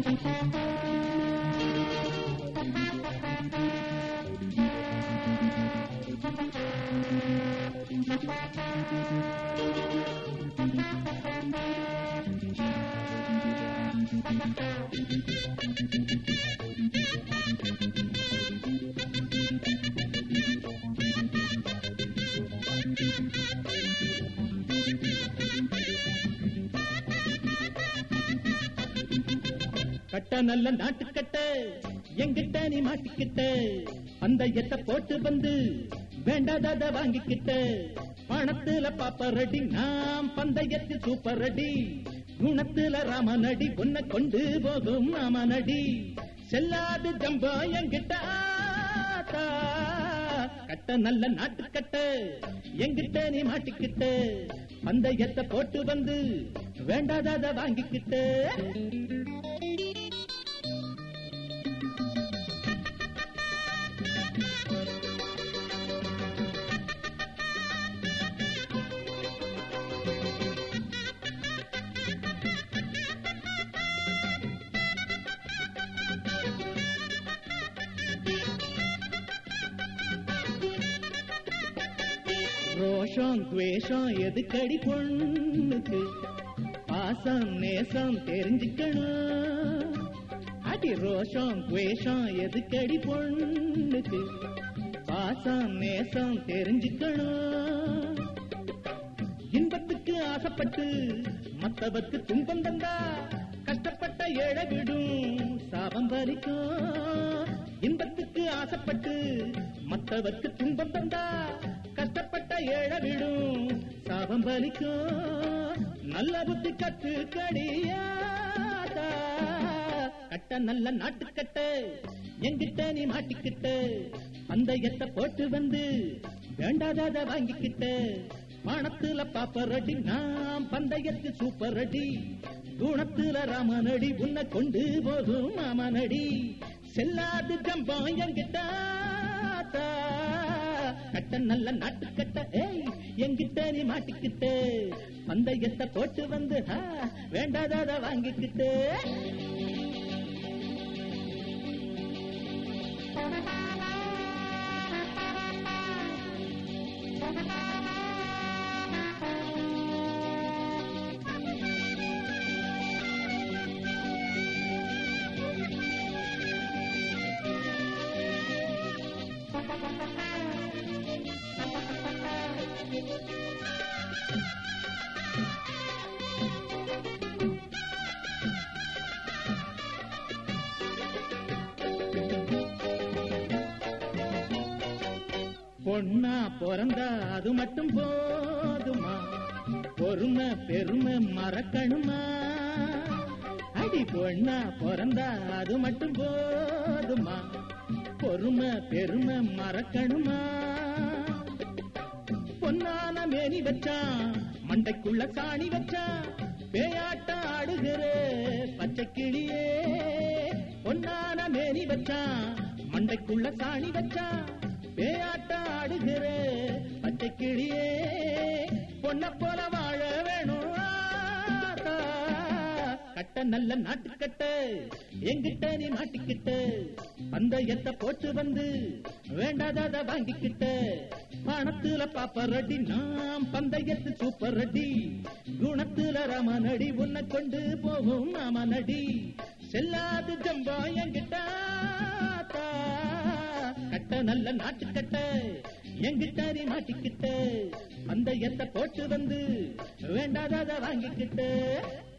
கட்ட நல்ல நாட்டுக்கட்ட எங்கிட்ட நீ மாட்டிக்கிட்ட பந்தயத்தை போட்டு வந்து வேண்டாதத வாங்கிக்கிட்ட பணத்துல பாப்பரடி நாம் பந்தயத்தில் சூப்பர் அடி குணத்துல ராமனடி உன்னை கொண்டு போகும் ராமனடி செல்லாது ஜம்பா எங்கிட்ட ஆத்தா. கட்ட நல்ல நாட்டுக்கட்ட எங்கிட்ட நீ மாட்டிக்கிட்ட பந்தயத்தை போட்டு வந்து வேண்டாதத வாங்கிக்கிட்ட ரோஷம் துவேஷம் எதுக்கடி பொண்ணுக்கு பாசம் நேசம் தெரிஞ்சுக்கணும் அடி ரோஷம் துவேஷம் எதுக்கடி பொண்ணுக்கு பாசம் நேசம் தெரிஞ்சுக்கணும் இன்பத்துக்கு ஆசைப்பட்டு மத்தவக்கு துன்பம் தந்தா கஷ்டப்பட்ட ஏழை விடும் சாபம் பறிக்கும் இன்பத்துக்கு ஆசைப்பட்டு மத்தவக்கு துன்பம் தந்தா கஷ்டப்பட்ட ஏழை விடும் சாபம் பலிக்கும் நல்ல புத்தி கத்து கடியாதா கட்ட நல்ல நாட்டுக்கட்ட எங்கிட்ட நீ மாட்டிக்கிட்ட பந்தயத்தை போட்டு வந்து வேண்டாதாத வாங்கிக்கிட்ட வானத்துல பாப்பரடி நாம் பந்தயத்து சூப்பர் அடி குணத்துல ராமனடி உன்னை கொண்டு போதும் மாமனடி செல்லாது ஜம்பம் எங்கிட்ட ஆத்தா. கட்ட நல்ல நாட்டுக்கட்ட ஏய் எங்கிட்ட நீ மாட்டிக்கிட்ட பந்தயத்தை போட்டு வந்து ஆ, வேண்டாதாத வாங்கிக்கிட்டு பொண்ணா பிறந்தா அது மட்டும் போதுமா பொறுமை பெருமை மறக்கணுமா அடி பொண்ணா பிறந்தா அது மட்டும் போதுமா பொறுமை பெருமை மறக்கணுமா பொன்னான மேனி வச்சான் மண்டைக்குள்ள சாணி வச்சான் பேயாட்டம் ஆடுகிற பச்சை கிளியே பொன்னான மேனி வச்சான் மண்டைக்குள்ள சாணி வச்சான் பேயாட்டம் ஆடுகிற பச்சை கிளியே பொண்ண போல வாழ வேணும் ஆத்தா. கட்ட நல்ல நாட்டுக்கட்ட எங்கிட்ட நீ மாட்டிக்கிட்ட பந்தயத்தை போட்டு வந்து வேண்டாதத வாங்கிக்கிட்ட பணத்துல பாப்பரடி நாம் பந்தயத்து சூப்பர் அடி குணத்துல ராமனடி உன்னை கொண்டு போகும் மாமனடி செல்லாது ஜம்பா எங்கிட்ட ஆத்தா. கட்ட நல்ல நாட்டுக்கட்ட எங்கிட்ட நீ மாட்டிக்கிட்ட பந்தயத்தை போட்டு வந்து வேண்டாதத வாங்கிக்கிட்ட